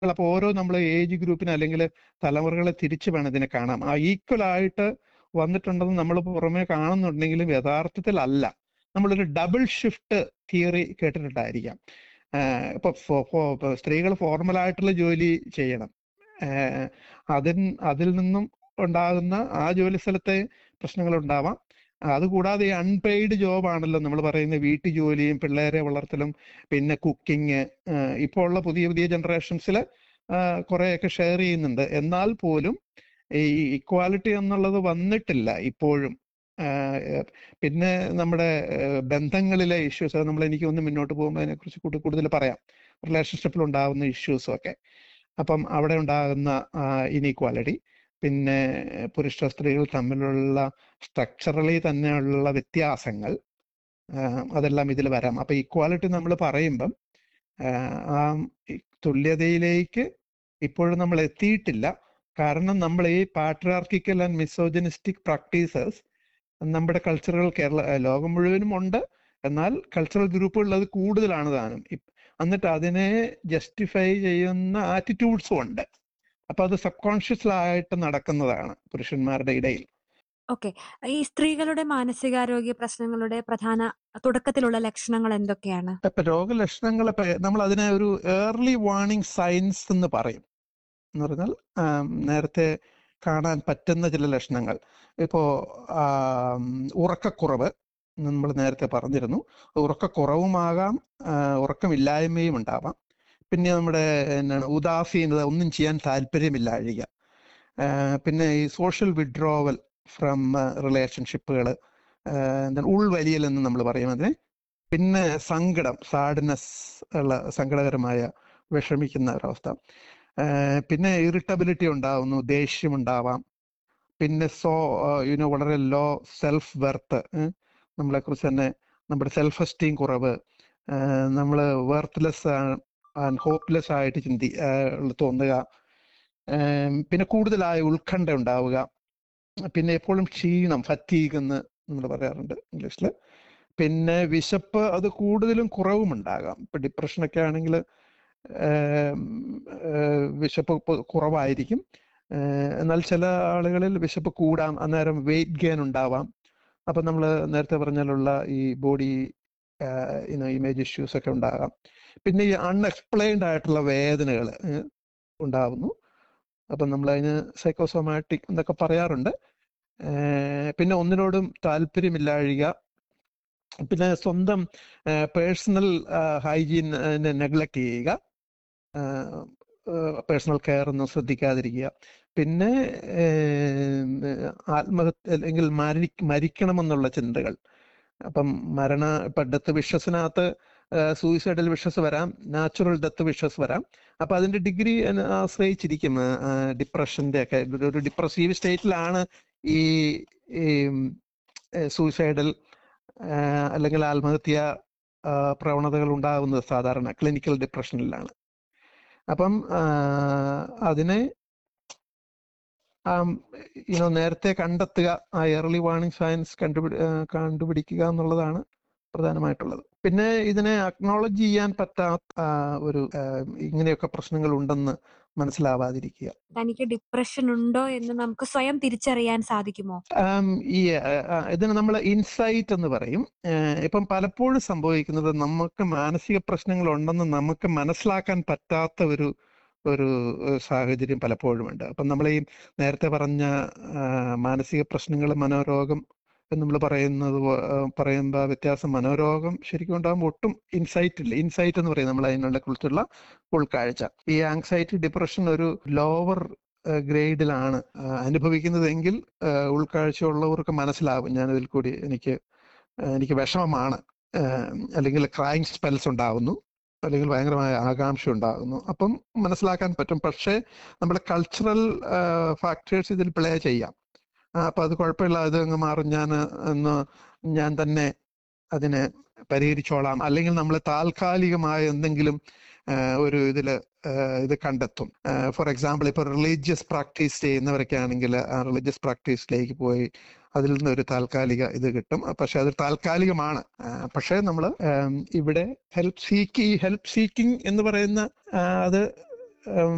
അപ്പൊ ഓരോ നമ്മൾ ഏജ് ഗ്രൂപ്പിന് അല്ലെങ്കിൽ തലമുറകളെ തിരിച്ചു വേണം ഇതിനെ കാണാം ആ ഈക്വൽ ആയിട്ട് വന്നിട്ടുണ്ടെന്ന് നമ്മൾ പുറമേ കാണുന്നുണ്ടെങ്കിലും യഥാർത്ഥത്തിൽ അല്ല നമ്മളൊരു ഡബിൾ ഷിഫ്റ്റ് തിയറി കേട്ടിട്ടുണ്ടായിരിക്കാം ആഹ് ഇപ്പൊ ഫോ- ഫോ- ഇപ്പൊ സ്ത്രീകൾ ഫോർമൽ ആയിട്ടുള്ള ജോലി ചെയ്യണം ആഹ് അതിൽ അതിൽ നിന്നും ഉണ്ടാകുന്ന ആ ജോലി സ്ഥലത്തെ പ്രശ്നങ്ങൾ ഉണ്ടാവാം അതുകൂടാതെ ഈ അൺപെയ്ഡ് ജോബ് ആണല്ലോ നമ്മൾ പറയുന്ന വീട്ടു ജോലിയും പിള്ളേരെ വളർത്തലും പിന്നെ കുക്കിംഗ് ഇപ്പോൾ ഉള്ള പുതിയ പുതിയ ജനറേഷൻസിൽ കുറെയൊക്കെ ഷെയർ ചെയ്യുന്നുണ്ട് എന്നാൽ പോലും ഈ ഇക്വാലിറ്റി എന്നുള്ളത് വന്നിട്ടില്ല ഇപ്പോഴും ആഹ് പിന്നെ നമ്മുടെ ആഹ് ബന്ധങ്ങളിലെ ഇഷ്യൂസ് നമ്മൾ എനിക്ക് ഒന്ന് മുന്നോട്ട് പോകുമ്പോൾ അതിനെക്കുറിച്ച് കൂടുതൽ കൂടുതൽ പറയാം റിലേഷൻഷിപ്പിൽ ഉണ്ടാകുന്ന ഇഷ്യൂസും ഒക്കെ അപ്പം അവിടെ ഉണ്ടാകുന്ന ഇനീക്വാലിറ്റി പിന്നെ പുരുഷ സ്ത്രീകൾ തമ്മിലുള്ള സ്ട്രക്ചറലി തന്നെയുള്ള വ്യത്യാസങ്ങൾ ആഹ് അതെല്ലാം ഇതിൽ വരാം അപ്പൊ ഇക്വാലിറ്റി നമ്മൾ പറയുമ്പം ആഹ് ആ ഈ തുല്യതയിലേക്ക് ഇപ്പോഴും നമ്മൾ എത്തിയിട്ടില്ല കാരണം നമ്മൾ ഈ പാട്രിയാർക്കിക്കൽ ആൻഡ് മിസോജനിസ്റ്റിക് പ്രാക്ടീസസ് നമ്മുടെ കൾച്ചറുകൾ കേരള ഏഹ് ലോകം മുഴുവനും ഉണ്ട് എന്നാൽ കൾച്ചറൽ ഗ്രൂപ്പുകളിൽ അത് കൂടുതലാണ് താനും ഇപ്- എന്നിട്ട് അതിനെ ജസ്റ്റിഫൈ ചെയ്യുന്ന ആറ്റിറ്റ്യൂഡ്സും ഉണ്ട് അപ്പൊ അത് സബ് കോൺഷ്യസ്ലായിട്ട് നടക്കുന്നതാണ് പുരുഷന്മാരുടെ ഇടയിൽ ഓക്കെ ഈ സ്ത്രീകളുടെ മാനസികാരോഗ്യ പ്രശ്നങ്ങളുടെ പ്രധാന തുടക്കത്തിലുള്ള ലക്ഷണങ്ങൾ എന്തൊക്കെയാണ് ഇപ്പൊ രോഗലക്ഷണങ്ങൾ ഇപ്പൊ നമ്മൾ അതിനെ ഒരു ഏർലി വാർണിംഗ് സയൻസ് എന്ന് പറയും എന്ന് പറഞ്ഞാൽ ആം, നേരത്തെ കാണാൻ പറ്റുന്ന ചില ലക്ഷണങ്ങൾ ഇപ്പോ ആം, ഉറക്കക്കുറവ് നമ്മൾ നേരത്തെ പറഞ്ഞിരുന്നു ഉറക്കക്കുറവുമാകാം ആ, ഉറക്കമില്ലായ്മയും ഉണ്ടാവാം പിന്നെ നമ്മുടെ എന്താണ് ഉദാസീനത ഒന്നും ചെയ്യാൻ താല്പര്യമില്ലാഴിക ആ, പിന്നെ ഈ സോഷ്യൽ വിഡ്രോവൽ ഫ്രം റിലേഷൻഷിപ്പുകൾ എന്താണ് ഉൾവലിയൽ എന്ന് നമ്മൾ പറയും അതിനെ പിന്നെ സങ്കടം സാഡ്നെസ് ഉള്ള സങ്കടകരമായ വിഷമിക്കുന്ന ഒരവസ്ഥ ആഹ് പിന്നെ ഇറിറ്റബിലിറ്റി ഉണ്ടാവുന്നു ദേഷ്യം ഉണ്ടാവാം പിന്നെ സോ യുനോ വളരെ ലോ സെൽഫ് വെർത്ത് നമ്മളെ കുറിച്ച് തന്നെ നമ്മുടെ സെൽഫ് എസ്റ്റീം കുറവ് നമ്മൾ വെർത്ത്ലെസ് ആൻഡ് ഹോപ്പ്ലെസ് ആയിട്ട് ചിന്തി ആഹ് തോന്നുക ആം, പിന്നെ കൂടുതലായ ഉത്കണ്ഠ ഉണ്ടാവുക പിന്നെ എപ്പോഴും ക്ഷീണം ഫറ്റീഗ് എന്ന് നമ്മൾ പറയാറുണ്ട് ഇംഗ്ലീഷിൽ പിന്നെ വിശപ്പ് അത് കൂടുതലും കുറവും ഉണ്ടാകാം ഇപ്പൊ ഡിപ്രഷനൊക്കെ ആണെങ്കിൽ വിശപ്പ് ഇപ്പൊ കുറവായിരിക്കും ഏഹ് എന്നാൽ ചില ആളുകളിൽ വിശപ്പ് കൂടാം അന്നേരം വെയിറ്റ് ഗെയിൻ ഉണ്ടാവാം അപ്പൊ നമ്മൾ നേരത്തെ പറഞ്ഞാലുള്ള ഈ ബോഡി ഇനോ ഇമേജ് ഇഷ്യൂസ് ഒക്കെ ഉണ്ടാകാം പിന്നെ ഈ അൺഎക്സ്പ്ലെയിൻഡ് ആയിട്ടുള്ള വേദനകൾ ഉണ്ടാവുന്നു അപ്പം നമ്മൾ അതിന് സൈക്കോസോമാറ്റിക് എന്നൊക്കെ പറയാറുണ്ട് ഏഹ് പിന്നെ ഒന്നിനോടും താല്പര്യമില്ലാഴിക പിന്നെ സ്വന്തം പേഴ്സണൽ ഹൈജീൻ നെഗ്ലക്ട് ചെയ്യുക പേഴ്സണൽ കെയർ ഒന്നും ശ്രദ്ധിക്കാതിരിക്കുക പിന്നെ ഏഹ് ആത്മഹത്യ അല്ലെങ്കിൽ മരി മരിക്കണമെന്നുള്ള ചിന്തകൾ അപ്പം മരണ ഇപ്പൊ ഡെത്ത് വിഷസിനകത്ത് സൂയിസൈഡൽ വിഷസ് വരാം നാച്ചുറൽ ഡെത്ത് വിഷസ് വരാം അപ്പൊ അതിന്റെ ഡിഗ്രി ആശ്രയിച്ചിരിക്കും ഡിപ്രഷന്റെ ഒക്കെ ഒരു ഡിപ്രസീവ് സ്റ്റേറ്റിലാണ് ഈ സൂയിസൈഡൽ അല്ലെങ്കിൽ ആത്മഹത്യ ആ, പ്രവണതകൾ ഉണ്ടാകുന്നത് സാധാരണ ക്ലിനിക്കൽ ഡിപ്രഷനിലാണ് അപ്പം ആ, അതിനെ യുനോ നേരത്തെ കണ്ടെത്തുക ആ എർലി വാർണിംഗ് സയൻസ് കണ്ടുപിടി ആ, കണ്ടുപിടിക്കുക എന്നുള്ളതാണ് പ്രധാനമായിട്ടുള്ളത് പിന്നെ ഇതിനെ അക്നോളജ് ചെയ്യാൻ പറ്റാത്ത ആ, ഒരു ആ, ഇങ്ങനെയൊക്കെ പ്രശ്നങ്ങൾ ഉണ്ടെന്ന് മനസ്സിലാവാതിരിക്കുക തനിക്ക് ഡിപ്രഷൻ ഉണ്ടോ എന്ന് നമുക്ക് സ്വയം തിരിച്ചറിയാൻ സാധിക്കുമോ ആം, ഈ ആ, ആ, ഇതിന് നമ്മൾ ഇൻസൈറ്റ് എന്ന് പറയും ഏഹ് ഇപ്പം പലപ്പോഴും സംഭവിക്കുന്നത് നമുക്ക് മാനസിക പ്രശ്നങ്ങൾ ഉണ്ടെന്ന് നമുക്ക് മനസ്സിലാക്കാൻ പറ്റാത്ത ഒരു ഒരു ഏഹ് സാഹചര്യം പലപ്പോഴും ഉണ്ട് അപ്പം നമ്മൾ ഈ നേരത്തെ പറഞ്ഞ ആ, മാനസിക പ്രശ്നങ്ങൾ മനോരോഗം എന്ന് നമ്മൾ പറയുന്നത് പോ- ആ, പറയുമ്പോൾ വ്യത്യാസം മനോരോഗം ശരിക്കും ഉണ്ടാകുമ്പോൾ ഒട്ടും ഇൻസൈറ്റ് ഇല്ല ഇൻസൈറ്റ് എന്ന് പറയും നമ്മൾ അതിനുള്ള കുറിച്ചുള്ള ഉൾക്കാഴ്ച ഈ ആങ്സൈറ്റി ഡിപ്രഷൻ ഒരു ലോവർ ഗ്രേഡിലാണ് അനുഭവിക്കുന്നതെങ്കിൽ ആഹ് ഉൾക്കാഴ്ചയുള്ളവർക്ക് മനസ്സിലാവും ഞാൻ ഇതിൽ കൂടി എനിക്ക് ആഹ് എനിക്ക് വിഷമമാണ് ആഹ് അല്ലെങ്കിൽ ക്രൈം സ്പെൽസ് ഉണ്ടാകുന്നു അല്ലെങ്കിൽ ഭയങ്കരമായ ആകാംക്ഷ ഉണ്ടാകുന്നു അപ്പം മനസ്സിലാക്കാൻ പറ്റും പക്ഷേ നമ്മുടെ കൾച്ചറൽ ഫാക്ടേഴ്സ് ഇതിൽ പ്ലേ ചെയ്യാം ആ, അപ്പൊ അത് കുഴപ്പമില്ല അത് അങ്ങ് മാറും ഞാൻ എന്ന് ഞാൻ തന്നെ അതിനെ പരിഹരിച്ചോളാം അല്ലെങ്കിൽ നമ്മൾ താൽക്കാലികമായ എന്തെങ്കിലും ആ, ഒരു ഇതില് ആ, ഇത് കണ്ടെത്തും ഫോർ എക്സാമ്പിൾ ഇപ്പൊ റിലീജിയസ് പ്രാക്ടീസ് ചെയ്യുന്നവരൊക്കെ ആണെങ്കിൽ ആ റിലീജിയസ് പ്രാക്ടീസിലേക്ക് പോയി അതിൽ നിന്ന് ഒരു താൽക്കാലിക ഇത് കിട്ടും പക്ഷെ അത് താൽക്കാലികമാണ് ആ, പക്ഷേ നമ്മൾ ഇവിടെ ഹെൽപ്പ് സീക്ക് ഈ ഹെൽപ്പ് സീക്കിംഗ് എന്ന് പറയുന്ന ആ, അത് ഉം,